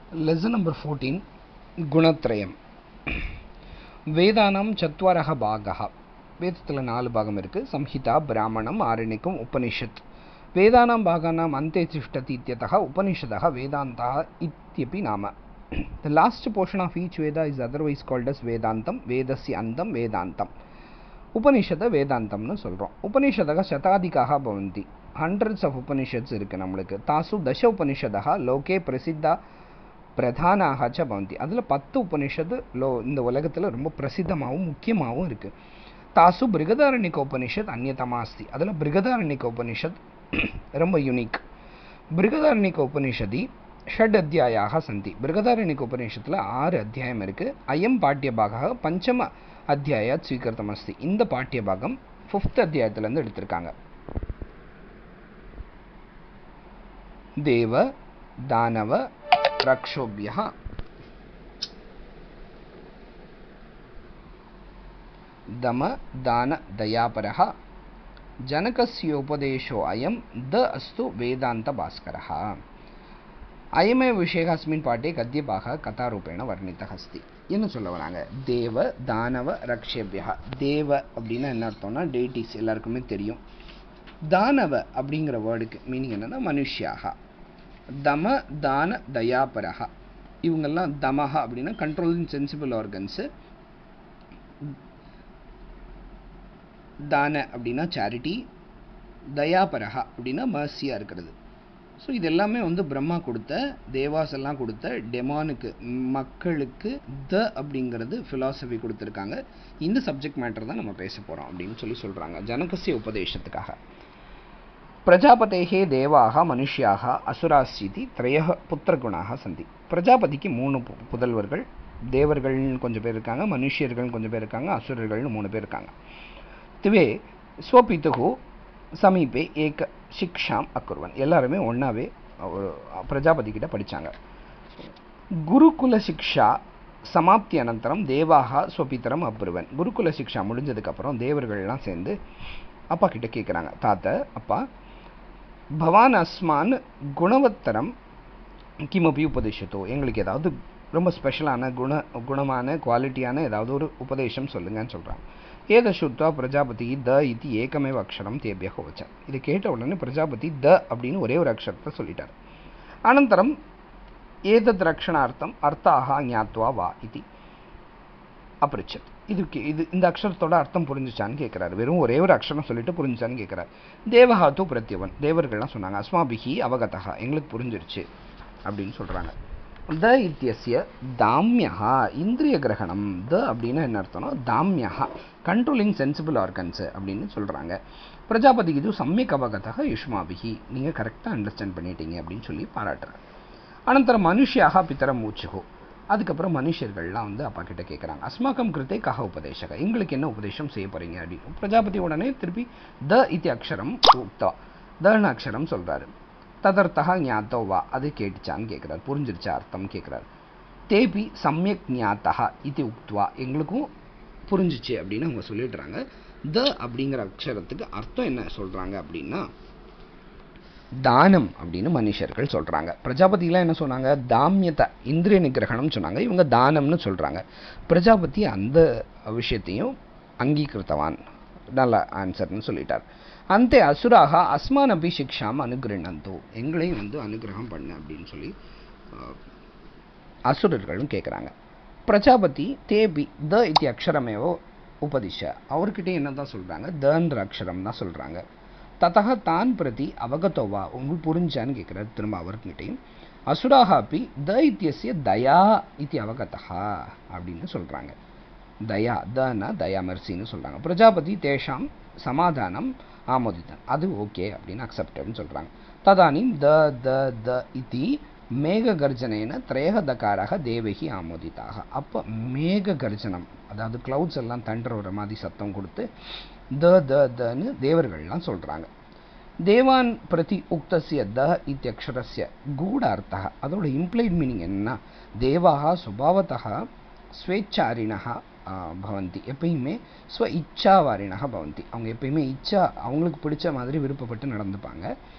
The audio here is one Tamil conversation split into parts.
lesson number 14 குணத்ரயம் வேதானாம் சத்வாரக பாகः வேதத்தில் நாலு பாகம் இருக்கு சம்ஹிதா பிராமணம் ஆரண்யக்கம் உபனிஷத் வேதானாம் பாகானாம் அந்தே திஷ்டதி இத்தியதः உபனிஷதः வேதாந்தः இत्यपि நாம The last portion of each Veda is otherwise called as Vedantam, Vedasya Antam, Vedantam. உபனிஷத வேதாந்தம்னு சொல்கிறோம் உபனிஷதக சதாதிகாக பவந்தி ஹண்ட்ரட்ஸ் ஆஃப் உபனிஷத்ஸ் இருக்குது நம்மளுக்கு தாசு தச உபனிஷதா லோகே பிரசித்தா பிரதானாக ச பவந்தி அதில் பத்து உபனிஷத்து லோ இந்த உலகத்தில் ரொம்ப பிரசித்தமாகவும் முக்கியமாகவும் இருக்குது தாசு பிருகதாரண்யக உபனிஷத் அந்நியதமா அஸ்தி அதில் பிருகதாரண்யக உபனிஷத் ரொம்ப யூனிக் பிருகதாரண்யக உபனிஷதி ஷட் அத்தியாயாக சந்தி பிருகதாரண்யக உபநிஷத்தில் ஆறு அத்தியாயம் இருக்குது அயம் பாட்டியபாக பஞ்சம அத்தியாயாத் ஸ்வீகிருத்தம் அஸ்தி இந்த பாட்டியபாகம் ஃபிஃப்த் அத்தியாயத்திலேருந்து எடுத்திருக்காங்க தேவ தானவ ரக்ஷோபியா दम दान दयापरः जनकस्योपदेशो अयं द अस्तु वेदान्तभास्करः அயமே விஷய அஸ்மின் பாட்டே கத்தியபாக கதாரூபேண வர்ணித்தக அஸ்தி என்ன சொல்ல வராங்க தேவ தானவ ரக்ஷேபியா தேவ அப்படின்னா என்ன அர்த்தம்னா டேட்டிஸ் எல்லாருக்குமே தெரியும் தானவ அப்படிங்கிற வேர்டுக்கு மீனிங் என்னன்னா மனுஷியாக தம தான தயாபரஹா இவங்கெல்லாம் தமஹ அப்படின்னா கண்ட்ரோலிங் சென்சிபிள் ஆர்கன்ஸு தான அப்படின்னா சேரிட்டி தயாபரஹா அப்படின்னா மர்சியாக இருக்கிறது ஸோ இது எல்லாமே வந்து பிரம்மா கொடுத்த தேவாஸ் எல்லாம் கொடுத்த டெமானுக்கு மக்களுக்கு த அப்படிங்கிறது ஃபிலாசபி கொடுத்துருக்காங்க இந்த சப்ஜெக்ட் மேட்டர் தான் நம்ம பேச போகிறோம் அப்படின்னு சொல்லி சொல்கிறாங்க ஜனகசிய உபதேசத்துக்காக பிரஜாபதேகே தேவாக மனுஷியாக அசுராசிதி திரைய புத்திரகுணாக சந்தி பிரஜாபதிக்கு மூணு பு- புதல்வர்கள் தேவர்கள்னு கொஞ்சம் பேர் இருக்காங்க மனுஷியர்கள் கொஞ்சம் பேர் இருக்காங்க அசுரர்கள்னு மூணு பேர் இருக்காங்க திவே ஸ்வபிதுகு சமீபே ஏக சிக்ஷாம் அக்குர்வன் எல்லாருமே ஒன்றாவே ஒரு பிரஜாபதி கிட்ட படித்தாங்க குருகுல சிக்ஷா சமாப்தி அனந்தரம் தேவாக ஸ்வபித்தரம் அப்ருவன் குருகுல சிக்ஷா முடிஞ்சதுக்கப்புறம் தேவர்கள்லாம் சேர்ந்து அப்பா கிட்ட கேட்குறாங்க தாத்த அப்பா பவான் அஸ்மான் குணவத்தரம் கிமபி உபதேசத்தோ எங்களுக்கு ஏதாவது ரொம்ப ஸ்பெஷலான குண குணமான குவாலிட்டியான ஏதாவது ஒரு உபதேசம் சொல்லுங்கன்னு சொல்கிறாங்க ஏத சுத்வா பிரஜாபதி த இது ஏகமேவ அக்ஷரம் தேபியாக வச்சார் இதை கேட்ட உடனே பிரஜாபதி த அப்படின்னு ஒரே ஒரு அக்ஷரத்தை சொல்லிட்டார் அனந்தரம் ஏதத் ரக்ஷணார்த்தம் அர்த்தாக ஞாத்வா வா இது அப்ரிச்சத் இதுக்கு இது இந்த அக்ஷரத்தோட அர்த்தம் புரிஞ்சுச்சான்னு கேட்குறாரு வெறும் ஒரே ஒரு அக்ஷரம் சொல்லிட்டு புரிஞ்சுச்சான்னு கேட்குறாரு தேவஹாத்து பிரத்யவன் தேவர்கள்லாம் சொன்னாங்க அஸ்மாபிஹி அவகதா எங்களுக்கு புரிஞ்சிருச்சு அப்படின்னு சொல்கிறாங்க த இத்தியசிய தாமியா இந்திரிய கிரகணம் த அப்படின்னா என்ன அர்த்தம்னா தாமியா கண்ட்ரோலிங் சென்சிபிள் ஆர்கன்ஸ் அப்படின்னு சொல்கிறாங்க பிரஜாபதி இது சமயக் அவகதா யுஷ்மாபிஹி நீங்கள் கரெக்டாக அண்டர்ஸ்டாண்ட் பண்ணிட்டீங்க அப்படின்னு சொல்லி பாராட்டுறாங்க அனந்தரம் மனுஷியாக பித்தரம் மூச்சுகோ அதுக்கப்புறம் மனுஷர்கள்லாம் வந்து அப்பா கிட்ட கேட்குறாங்க அஸ்மாக்கம் கிருத்தே கஹ உபதேசக எங்களுக்கு என்ன உபதேசம் செய்ய போறீங்க அப்படின்னு பிரஜாபதி உடனே திருப்பி த இது அக்ஷரம் உக்தா தன அக்ஷரம் சொல்றாரு ததர்த்தா ஞாத்தோ வா அது கேட்டுச்சான்னு கேட்குறாரு புரிஞ்சிருச்சா அர்த்தம் கேட்குறாரு தேபி சமயக் ஞாத்தா இது உக்துவா எங்களுக்கும் புரிஞ்சிச்சு அப்படின்னு அவங்க சொல்லிடுறாங்க த அப்படிங்கிற அக்ஷரத்துக்கு அர்த்தம் என்ன சொல்றாங்க அப்படின்னா தானம் அப்படின்னு மனுஷர்கள் சொல்றாங்க பிரஜாபதிலாம் என்ன சொன்னாங்க தாமியத்தை இந்திரிய நிகிரகணம் சொன்னாங்க இவங்க தானம்னு சொல்றாங்க பிரஜாபதி அந்த விஷயத்தையும் அங்கீகிருத்தவான் நல்ல ஆன்சர்னு சொல்லிட்டார் அந்த அசுராக அஸ்மான் அபி சிக்ஷாம் அனுகிரகந்தோ எங்களையும் வந்து அனுகிரகம் பண்ணு அப்படின்னு சொல்லி அஹ், அசுரர்களும் கேட்குறாங்க பிரஜாபதி தேபி த இது அக்ஷரமேவோ உபதிஷ அவர்கிட்ட என்ன தான் சொல்கிறாங்க தன்ற அக்ஷரம் தான் சொல்கிறாங்க ததக தான் பிரதி அவகத்தோவா உங்களுக்கு புரிஞ்சான்னு கேட்குறாரு திரும்ப அவர்கிட்டையும் அசுராக அப்பி த இத்தியசிய தயா இது அவகதா அப்படின்னு சொல்கிறாங்க தயா தனா தயா மெர்சின்னு சொல்கிறாங்க பிரஜாபதி தேஷாம் சமாதானம் ஆமோதித்தன் அது ஓகே அப்படின்னு அக்செப்டட்னு சொல்கிறாங்க ததானிம் த த த இதி மேக கர்ஜனேன திரேக தகாராக தேவகி ஆமோதிதாக அப்போ மேக கர்ஜனம் அதாவது கிளவுட்ஸ் எல்லாம் தண்டுற ஒரு மாதிரி சத்தம் கொடுத்து த த தன்னு தேவர்கள்லாம் சொல்கிறாங்க தேவான் பிரதி உக்தசிய த இத்தியக்ஷரஸ்ய கூடார்த்தः அதோட இம்ப்ளைட் மீனிங் என்னன்னா தேவாக சுபாவத்தः ஸ்வேச்சாரிணः பவந்தி எப்பயுமே ஸ்வ இச்சாவாரிணக பவந்தி அவங்க எப்பயுமே இச்சா அவங்களுக்கு பிடிச்ச மாதிரி விருப்பப்பட்டு நடந்துப்பாங்க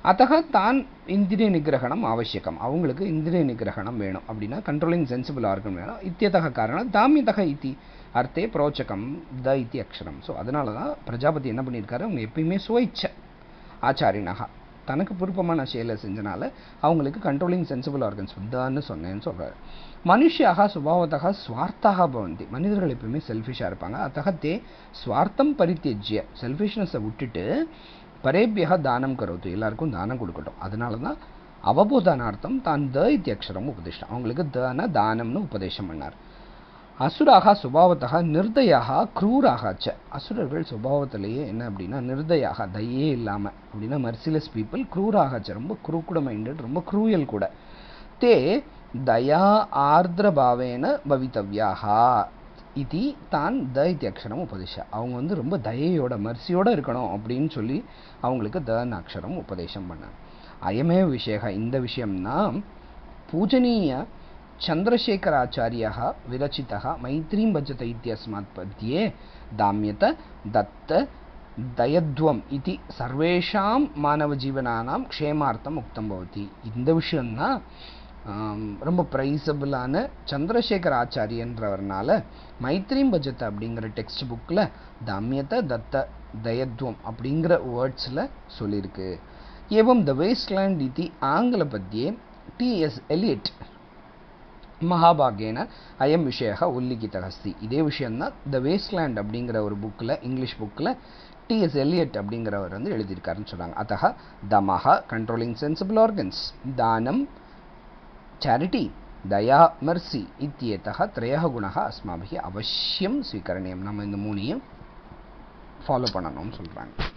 அத்தக தான் இந்திரிய நிகிரகணம் அவசியகம் அவங்களுக்கு இந்திரிய நிகிரகணம் வேணும் அப்படின்னா கண்ட்ரோலிங் சென்சிபிள் ஆர்கன் வேணும் இத்தியதக காரணம் தாமியதக இத்தி அர்த்தே புரோச்சகம் த இத்தி அக்ஷரம் ஸோ அதனால தான் பிரஜாபதி என்ன பண்ணியிருக்காரு அவங்க எப்பயுமே சுவைச்ச ஆச்சாரினகா தனக்கு விருப்பமான செயலை செஞ்சனால அவங்களுக்கு கண்ட்ரோலிங் சென்சிபிள் ஆர்கன்ஸ் தான்னு சொன்னேன்னு சொல்கிறாரு மனுஷியாக சுபாவத்தக ஸ்வார்த்தாக பவந்தி மனிதர்கள் எப்பயுமே செல்ஃபிஷாக இருப்பாங்க அத்தக தே ஸ்வார்த்தம் பரித்தியஜ்ய செல்ஃபிஷ்னஸை விட்டுட்டு பரேபியக தானம் கரோத்து எல்லாருக்கும் தானம் கொடுக்கட்டும் அதனால தான் அவபோதானார்த்தம் தான் த இத்தியக்ஷரம் உபதேசம் அவங்களுக்கு தன தானம்னு உபதேசம் பண்ணார் அசுராக சுபாவத்தக நிர்தயாக க்ரூராக ச அசுரர்கள் சுபாவத்திலேயே என்ன அப்படின்னா நிர்தயாக தயே இல்லாமல் அப்படின்னா மர்சிலஸ் பீப்புள் க்ரூராக ச ரொம்ப குரூக்குட மைண்டட் ரொம்ப க்ரூயல் கூட தே தயா ஆர்திரபாவேன பவித்தவ்யாக இது தான் த இத்தியக்ஷரம் உபதேசம் அவங்க வந்து ரொம்ப தயையோட மர்சியோட இருக்கணும் அப்படின்னு சொல்லி அவங்களுக்கு தன் அக்ஷரம் உபதேசம் பண்ணாங்க அயமே விஷய இந்த விஷயம்னா பூஜனீய चन्द्रशेखराचार्यः विरचितः मैत्रीं भजत इत्यस्मात् पद्ये दाम्यत दत्त दयध्वम् इति सर्वेषां मानवजीवनानां க்ஷேமார்த்தம் உக்தம் பவதி இந்த விஷயம்தான் ரொம்ப ப்ரைஸபிளான சந்திரசேகர் ஆச்சாரியன்றவர்னால மைத்ரீம் பஜத் அப்படிங்கிற டெக்ஸ்ட் புக்கில் தாமியத்தை தத்த தயத்வம் அப்படிங்கிற வேர்ட்ஸில் சொல்லியிருக்கு ஏவம் த வேஸ்ட்லேண்ட் இது ஆங்கில பத்தியே டிஎஸ் எலியட் மகாபாகேன அயம் விஷய உல்லிகித அஸ்தி இதே விஷயம்தான் த வேஸ்ட்லேண்ட் அப்படிங்கிற ஒரு புக்கில் இங்கிலீஷ் புக்கில் டிஎஸ் எலியட் அப்படிங்கிறவர் வந்து எழுதியிருக்காருன்னு சொல்கிறாங்க அத்தக தமஹ கண்ட்ரோலிங் சென்சிபிள் ஆர்கன்ஸ் தானம் சேரிட்டி தயா மர்சி இத்தியத்தः त्रयः गुणः अस्माभिः अवश्यं स्वीकरणीयं நம்ம இந்த மூணையும் ஃபாலோ பண்ணணும்னு சொல்கிறாங்க